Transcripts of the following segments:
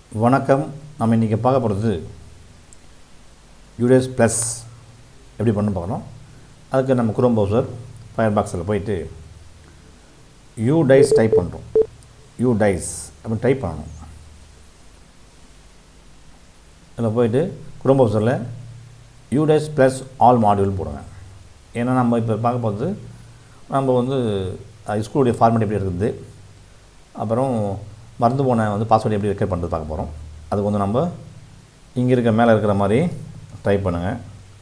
வணக்கம் நம்ம இன்றைக்கி பார்க்க போகிறது யூடிஎஸ் ப்ளஸ் எப்படி பண்ண பார்க்கணும் அதுக்கு நம்ம குரோம் ப்ரௌசர் ஃபயர் பாக்ஸில் போயிட்டு யூ டைஸ் டைப் பண்ணுறோம் யூ டைஸ் அப்படின்னு டைப் பண்ணணும் அதில் போயிட்டு குரோம் ப்ரௌசரில் UDISE plus all module போடுங்க ஏன்னா நம்ம இப்போ பார்க்க போகிறது நம்ம வந்து ஸ்கூலுடைய ஃபார்மேட் எப்படி இருக்குது அப்புறம் மறந்து போன வந்து பாஸ்வேர்டு எப்படி ரெக்கார்ட் பண்ணுறது பார்க்க போகிறோம் அதுக்கு வந்து நம்ம இங்கே இருக்க மேலே இருக்கிற மாதிரி டைப் பண்ணுங்கள்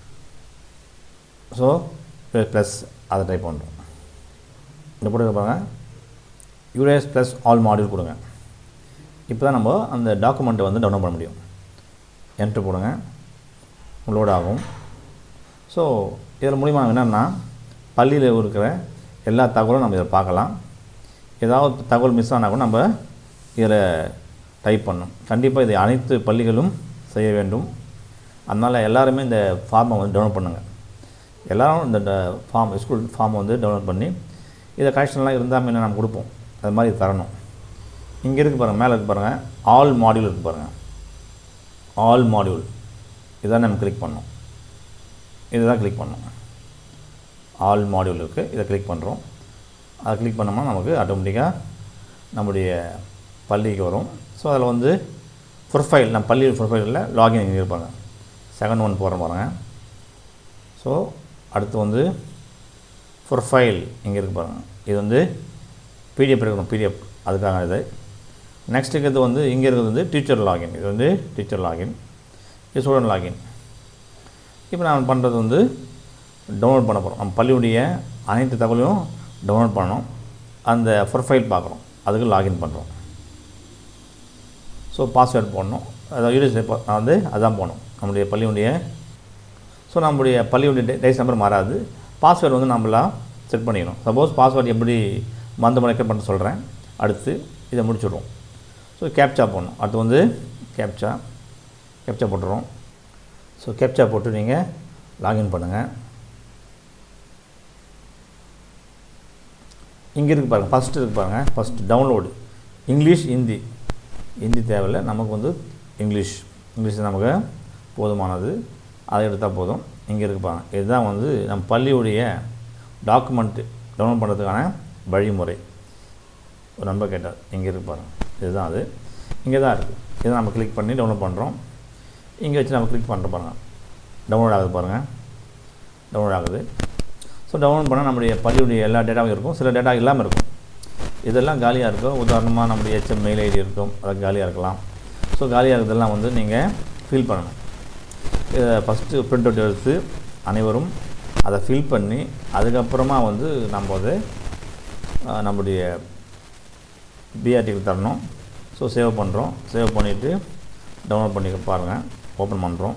ஸோ ப்ளஸ் அதை டைப் பண்ணுறோம் இந்த போட்டு பாருங்க யூடிஎஸ் ப்ளஸ் ஆல் மாடியூல் கொடுங்க இப்போ தான் நம்ம அந்த டாக்குமெண்ட்டை வந்து டவுன்லோட் பண்ண முடியும் என்ட்ரு போடுங்க லோட் ஆகும் ஸோ இதில் மூலிமா என்னென்னா பள்ளியில் இருக்கிற எல்லா தகவலும் நம்ம இதில் பார்க்கலாம் ஏதாவது தகவல் மிஸ் ஆனால் கூட நம்ம இதில் டைப் பண்ணணும் கண்டிப்பாக இதை அனைத்து பள்ளிகளும் செய்ய வேண்டும் அதனால் எல்லாருமே இந்த ஃபார்மை வந்து டவுன்லோட் பண்ணுங்கள் எல்லோரும் இந்த ஃபார்ம் ஸ்கூல் ஃபார்மை வந்து டவுன்லோட் பண்ணி இதை கனெக்ஷன்லாம் இருந்தால் என்ன நம்ம கொடுப்போம் அது மாதிரி தரணும் இங்கே இருக்குது பாருங்கள் மேலே இருக்கு பாருங்கள் ஆல் மாடியூல் இருக்குது பாருங்கள் ஆல் மாடியூல் இதான் நம்ம கிளிக் பண்ணோம் இதுதான் கிளிக் பண்ணோம் ஆல் மாடியூல் இருக்குது இதை கிளிக் பண்ணுறோம் அதை கிளிக் பண்ணோம்னா நமக்கு ஆட்டோமேட்டிக்காக நம்முடைய பள்ளிக்கு வரும் ஸோ அதில் வந்து ப்ரொஃபைல் நம்ம பள்ளி ப்ரொஃபைலில் லாகின் இங்கே இருப்பாங்க செகண்ட் ஒன் போகிறோம் பாருங்கள் ஸோ அடுத்து வந்து ப்ரொஃபைல் இங்கே இருக்கு பாருங்கள் இது வந்து பிடிஎஃப் இருக்கணும் பிடிஎஃப் அதுக்காக இது நெக்ஸ்ட்டுக்கு இது வந்து இங்கே இருக்கிறது வந்து டீச்சர் லாகின் இது வந்து டீச்சர் லாகின் இது ஸ்டூடெண்ட் லாகின் இப்போ நான் பண்ணுறது வந்து டவுன்லோட் பண்ண போகிறோம் நம்ம பள்ளியுடைய அனைத்து தகவலையும் டவுன்லோட் பண்ணணும் அந்த ப்ரொஃபைல் பார்க்குறோம் அதுக்கு லாகின் பண்ணுறோம் ஸோ பாஸ்வேர்ட் போடணும் அதாவது யூடிஎஸ் வந்து அதான் போகணும் நம்முடைய பள்ளியுடைய ஸோ நம்முடைய பள்ளியுடைய டைஸ் நம்பர் மாறாது பாஸ்வேர்டு வந்து நம்மளாம் செட் பண்ணிக்கணும் சப்போஸ் பாஸ்வேர்டு எப்படி மந்த மணிக்க பண்ண சொல்கிறேன் அடுத்து இதை முடிச்சுடுவோம் ஸோ கேப்சா போடணும் அடுத்து வந்து கேப்சா கேப்சா போட்டுறோம் ஸோ கேப்சா போட்டு நீங்கள் லாகின் பண்ணுங்கள் இங்கே இருக்குது பாருங்கள் ஃபஸ்ட்டு இருக்குது பாருங்கள் first download English Hindi Hindi தேவையில்லை நமக்கு வந்து இங்கிலீஷ் இங்கிலீஷ் நமக்கு போதுமானது அதை எடுத்தால் போதும் இங்கே இருக்கு பாருங்க இதுதான் வந்து நம்ம பள்ளியுடைய டாக்குமெண்ட்டு டவுன்லோட் பண்ணுறதுக்கான வழிமுறை ஒரு நண்பர் கேட்டார் இங்கே இருக்கு பாருங்கள் இதுதான் அது இங்கே தான் இருக்குது இதை நம்ம கிளிக் பண்ணி டவுன்லோட் பண்ணுறோம் இங்கே வச்சு நம்ம கிளிக் பண்ணுற பாருங்கள் டவுன்லோட் ஆகுது பாருங்கள் டவுன்லோட் ஆகுது ஸோ டவுன்லோட் பண்ணால் நம்முடைய பள்ளியுடைய எல்லா டேட்டாவும் இருக்கும் சில டேட்டா இல்லாமல் இருக்கும் இதெல்லாம் காலியாக இருக்கும் உதாரணமாக நம்முடைய ஹெச்எம் மெயில் ஐடி இருக்கும் அது காலியாக இருக்கலாம் ஸோ காலியாக இருக்கிறதெல்லாம் வந்து நீங்கள் ஃபில் பண்ணணும் இதை ஃபஸ்ட்டு பிரிண்ட் அவுட் எடுத்து அனைவரும் அதை ஃபில் பண்ணி அதுக்கப்புறமா வந்து நம்ம அது நம்முடைய பிஆர்டிக்கு தரணும் ஸோ சேவ் பண்ணுறோம் சேவ் பண்ணிவிட்டு டவுன்லோட் பண்ணி பாருங்கள் ஓப்பன் பண்ணுறோம்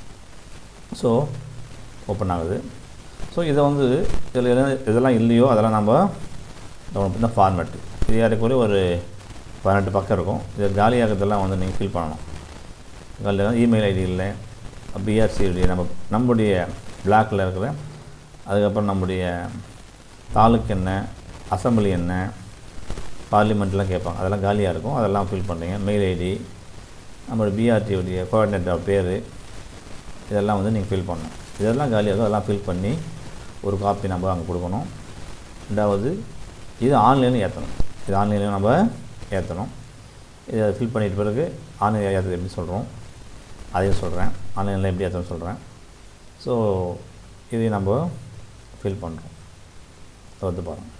ஸோ ஓப்பன் ஆகுது ஸோ இதை வந்து இதில் எது இதெல்லாம் இல்லையோ அதெல்லாம் நம்ம டவுன்லோட் பண்ண ஃபார்மேட்டு இது ஏறக்குறைய ஒரு பதினெட்டு பக்கம் இருக்கும் இது காலியாகிறதெல்லாம் வந்து நீங்கள் ஃபில் பண்ணணும் காலியாக இமெயில் ஐடி இல்லை பிஆர்சி ஐடி நம்ம நம்முடைய பிளாக்கில் இருக்கிற அதுக்கப்புறம் நம்முடைய தாலுக்கு என்ன அசம்பிளி என்ன பார்லிமெண்ட்லாம் கேட்பாங்க அதெல்லாம் காலியாக இருக்கும் அதெல்லாம் ஃபில் பண்ணுறீங்க மெயில் ஐடி நம்மளுடைய பிஆர்டியுடைய கோஆர்டினேட்டர் பேர் இதெல்லாம் வந்து நீங்கள் ஃபில் பண்ணணும் இதெல்லாம் காலியாக இருக்கும் அதெல்லாம் ஃபில் பண்ணி ஒரு காப்பி நம்ம அங்கே கொடுக்கணும் ரெண்டாவது இது ஆன்லைனில் ஏற்றணும் இது ஆன்லைனில் நம்ம ஏற்றணும் இதை ஃபில் பண்ணிட்ட பிறகு ஆன்லைனில் ஏற்றது எப்படி சொல்கிறோம் அதையும் சொல்கிறேன் ஆன்லைனில் எப்படி ஏற்றணும் சொல்கிறேன் ஸோ இதை நம்ம ஃபில் பண்ணுறோம் வந்து பாருங்கள்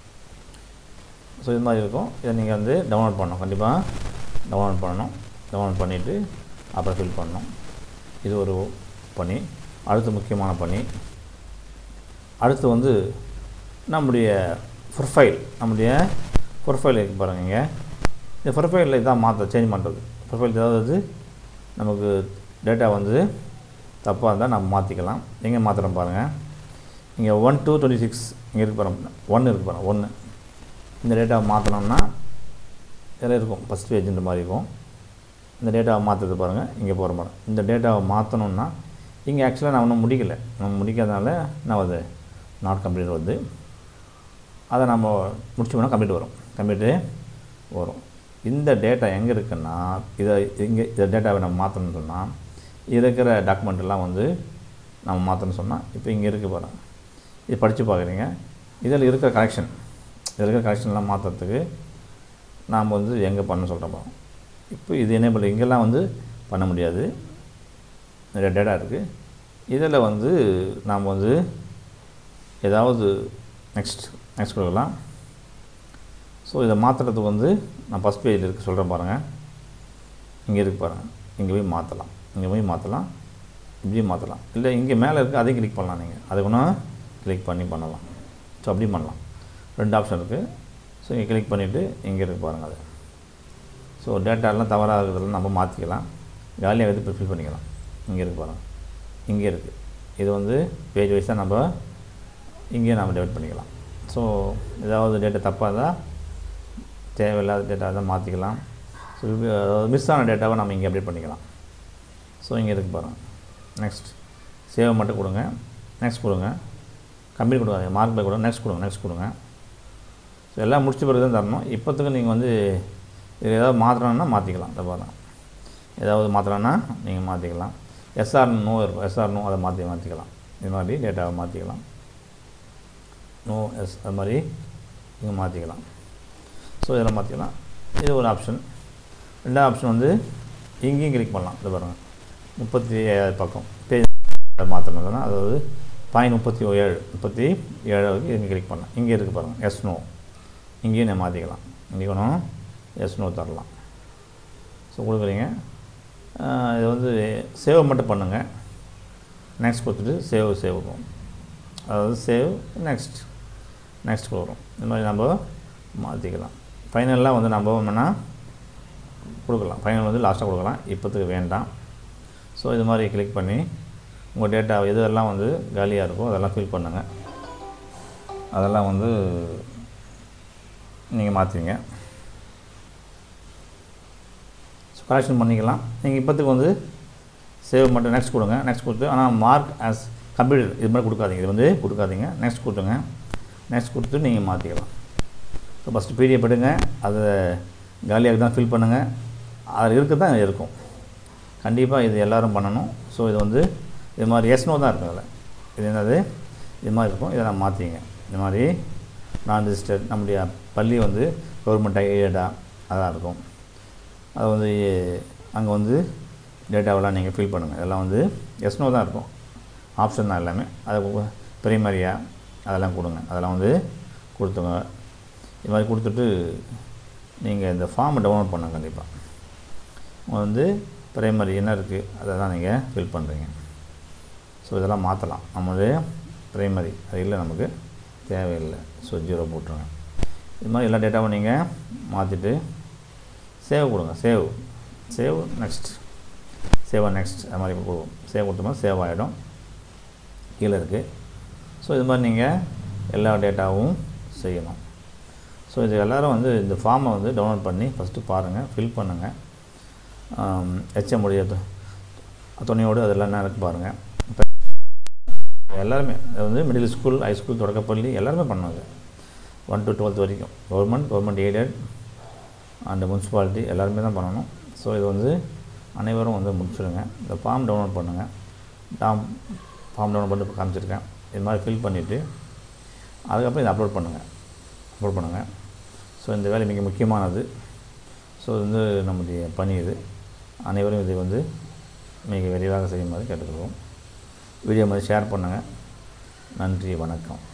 ஸோ இது மாதிரி இருக்கும் இதை நீங்கள் வந்து டவுன்லோட் பண்ணணும் கண்டிப்பாக டவுன்லோட் பண்ணணும் டவுன்லோட் பண்ணிவிட்டு அப்புறம் ஃபில் பண்ணணும் இது ஒரு பணி அடுத்து முக்கியமான பணி அடுத்து வந்து நம்முடைய ப்ரொஃபைல் நம்முடைய ப்ரொஃபைல் இருக்கு பாருங்க இங்கே இந்த ப்ரொஃபைலில் இதான் மாற்ற சேஞ்ச் பண்ணுறது ப்ரொஃபைல் ஏதாவது நமக்கு டேட்டா வந்து தப்பாக இருந்தால் நம்ம மாற்றிக்கலாம் எங்கே மாற்றுறோம் பாருங்கள் இங்கே ஒன் டூ டுவெண்ட்டி சிக்ஸ் இங்கே இருக்கு பாருங்க ஒன்று இருக்குது பாருங்கள் ஒன்று இந்த டேட்டாவை மாற்றணும்னா இதில் இருக்கும் ஃபஸ்ட் பேஜுன்ற மாதிரி இருக்கும் இந்த டேட்டாவை மாற்றுறது பாருங்கள் இங்கே போகிற மாதிரி இந்த டேட்டாவை மாற்றணுன்னா இங்கே ஆக்சுவலாக நான் ஒன்றும் முடிக்கலை நம்ம முடிக்காதனால நான் அது நாட் கம்ப்ளீட் வருது அதை நம்ம முடிச்சோம்னா கம்ப்ளீட் வரும் கம்ப்ளீட்டு வரும் இந்த டேட்டா எங்கே இருக்குன்னா இதை இங்கே இந்த டேட்டாவை நம்ம மாற்றணும்னு சொன்னால் இருக்கிற டாக்குமெண்ட் எல்லாம் வந்து நம்ம மாற்றணும்னு சொன்னால் இப்போ இங்கே இருக்குது பாருங்க இது படித்து பார்க்குறீங்க இதில் இருக்கிற கரெக்ஷன் இதில் இருக்கிற கரெக்ஷன்லாம் மாற்றுறதுக்கு நாம் வந்து எங்கே பண்ண சொல்கிறோம் பாருங்க இப்போ இது எனேபிள் இங்கெல்லாம் வந்து பண்ண முடியாது நிறைய டேட்டா இருக்குது இதில் வந்து நாம் வந்து ஏதாவது நெக்ஸ்ட் நெக்ஸ்ட் கொடுக்கலாம் ஸோ இதை மாற்றுறதுக்கு வந்து நான் ஃபஸ்ட் பேஜில் இருக்குது சொல்கிறேன் பாருங்கள் இங்கே இருக்கு பாருங்கள் இங்கே போய் மாற்றலாம் இங்கே போய் மாற்றலாம் இப்படியும் மாற்றலாம் இல்லை இங்கே மேலே இருக்குது அதையும் கிளிக் பண்ணலாம் நீங்கள் அதை ஒன்றும் கிளிக் பண்ணி பண்ணலாம் ஸோ அப்படியும் பண்ணலாம் ரெண்டு ஆப்ஷன் இருக்குது ஸோ இங்கே கிளிக் பண்ணிவிட்டு இங்கே இருக்கு பாருங்கள் அது ஸோ டேட்டாலாம் தவறாக இருக்கிறதெல்லாம் நம்ம மாற்றிக்கலாம் காலியாக எடுத்து ஃபில் பண்ணிக்கலாம் இங்கே இருக்கு பாருங்கள் இங்கே இருக்குது இது வந்து பேஜ் வைஸாக நம்ம இங்கேயே நம்ம டெவலப் பண்ணிக்கலாம் ஸோ ஏதாவது டேட்டா தப்பாக இருந்தால் தேவையில்லாத டேட்டா தான் மாற்றிக்கலாம் ஸோ அதாவது மிஸ் ஆன டேட்டாவை நம்ம இங்கே அப்டேட் பண்ணிக்கலாம் ஸோ இங்கே இருக்கு பாருங்கள் நெக்ஸ்ட் சேவ் மட்டும் கொடுங்க நெக்ஸ்ட் கொடுங்க கம்பெனி கொடுங்க மார்க் பை கொடுங்க நெக்ஸ்ட் கொடுங்க நெக்ஸ்ட் கொடுங்க ஸோ எல்லாம் முடிச்ச பிறகு தான் தரணும் இப்போத்துக்கு நீங்கள் வந்து இது ஏதாவது மாற்றணும்னா மாற்றிக்கலாம் இந்த பாருங்க ஏதாவது மாற்றணும்னா நீங்கள் மாற்றிக்கலாம் எஸ்ஆர் நோ இருக்கும் எஸ்ஆர் நோ அதை மாற்றி மாற்றிக்கலாம் இது மாதிரி டேட்டாவை மாற்றிக்கலாம் நோ எஸ் அது மாதிரி இங்கே மாற்றிக்கலாம் ஸோ இதில் மாற்றிக்கலாம் இது ஒரு ஆப்ஷன் ரெண்டாவது ஆப்ஷன் வந்து இங்கேயும் கிளிக் பண்ணலாம் இது பாருங்கள் முப்பத்தி ஏழாவது பக்கம் பேஜ் மாற்றணும்னா அதாவது பாயிண்ட் முப்பத்தி ஏழு முப்பத்தி ஏழாவது இங்கே கிளிக் பண்ணலாம் இங்கே இருக்குது பாருங்கள் எஸ் நோ இங்கேயும் நான் மாற்றிக்கலாம் இங்கே வேணும் எஸ் நோ தரலாம் ஸோ கொடுக்குறீங்க ஆஹ் இது வந்து சேவ் மட்டும் பண்ணுங்கள் நெக்ஸ்ட் கொடுத்துட்டு சேவ் சேவ் வரும் அதாவது சேவ் நெக்ஸ்ட் நெக்ஸ்ட் கொடுக்குறோம் இந்த மாதிரி நம்ம மாற்றிக்கலாம் ஃபைனலாக வந்து நம்ம என்னென்னா கொடுக்கலாம் ஃபைனல் வந்து லாஸ்ட்டாக கொடுக்கலாம் இப்போத்துக்கு வேண்டாம் ஸோ இது மாதிரி கிளிக் பண்ணி உங்கள் டேட்டா எதெல்லாம் வந்து காலியாக இருக்கோ அதெல்லாம் ஃபில் பண்ணுங்கள் அதெல்லாம் வந்து நீங்கள் மாற்றுவீங்க ஸோ கரெக்ஷன் பண்ணிக்கலாம் நீங்கள் இப்போத்துக்கு வந்து சேவ் மட்டும் நெக்ஸ்ட் கொடுங்க நெக்ஸ்ட் கொடுத்து ஆனால் மார்க் ஆஸ் கம்ப்யூட்டர் இது மாதிரி கொடுக்காதீங்க இது வந்து கொடுக்காதீங்க நெக்ஸ்ட் கொடுத்துங்க நெக்ஸ்ட் கொடுத்து நீங்கள் மாற்றிக்கலாம் ஸோ ஃபஸ்ட்டு பிடிஎஃப் எடுங்க அதை காலியாக தான் ஃபில் பண்ணுங்கள் அதில் இருக்க தான் இருக்கும் கண்டிப்பாக இது எல்லோரும் பண்ணணும் ஸோ இது வந்து இது மாதிரி எஸ்னோ தான் இருக்கும் அதில் இது என்னது இது மாதிரி இருக்கும் இதை நான் மாற்றிங்க இந்த மாதிரி நான் ரிஜிஸ்டர்ட் நம்முடைய பள்ளி வந்து கவர்மெண்ட் எய்டா அதான் இருக்கும் அது வந்து அங்கே வந்து டேட்டாவெல்லாம் நீங்கள் ஃபில் பண்ணுங்கள் இதெல்லாம் வந்து எஸ்னோ தான் இருக்கும் ஆப்ஷன் தான் எல்லாமே அது பிரைமரியா அதெல்லாம் கொடுங்க அதெல்லாம் வந்து கொடுத்துங்க இது மாதிரி கொடுத்துட்டு நீங்கள் இந்த ஃபார்மை டவுன்லோட் பண்ணுங்க கண்டிப்பாக வந்து பிரைமரி என்ன இருக்குது அதை தான் நீங்கள் ஃபில் பண்ணுறீங்க ஸோ இதெல்லாம் மாற்றலாம் நம்ம வந்து பிரைமரி அது இல்லை நமக்கு தேவையில்லை ஸோ ஜீரோ போட்டுருங்க இது மாதிரி எல்லா டேட்டாவும் நீங்கள் மாற்றிட்டு சேவ் கொடுங்க save save next save next அது மாதிரி கொடுக்கும் சேவ் கொடுத்தோம்னா சேவ் ஆகிடும் கீழே இருக்குது ஸோ இது மாதிரி நீங்கள் எல்லா டேட்டாவும் செய்யணும் ஸோ இது எல்லோரும் வந்து இந்த ஃபார்மை வந்து டவுன்லோட் பண்ணி ஃபஸ்ட்டு பாருங்கள் ஃபில் பண்ணுங்கள் ஹெச்எம் உடைய து- துணையோடு அதெல்லாம் என்ன இருக்கு பாருங்கள் இப்போ எல்லாருமே அது வந்து மிடில் ஸ்கூல் ஹை ஸ்கூல் தொடக்கப்பள்ளி எல்லாருமே பண்ணாங்க ஒன் டு டுவெல்த் வரைக்கும் government government aided and municipality எல்லாருமே தான் பண்ணணும் ஸோ இது வந்து அனைவரும் வந்து முடிச்சிடுங்க இந்த ஃபார்ம் டவுன்லோட் பண்ணுங்கள் டாம் ஃபார்ம் டவுன்லோட் பண்ணி காமிச்சிருக்கேன் இது மாதிரி ஃபில் பண்ணிவிட்டு அதுக்கப்புறம் இதை அப்லோட் பண்ணுங்கள் அப்லோட் பண்ணுங்கள் ஸோ இந்த வேலை மிக முக்கியமானது ஸோ இது வந்து நம்முடைய பணி இது அனைவரும் இதை வந்து மிக விரைவாக செய்யுமாறு கேட்டுக்கொள்வோம் வீடியோ மாதிரி ஷேர் பண்ணுங்கள் நன்றி வணக்கம்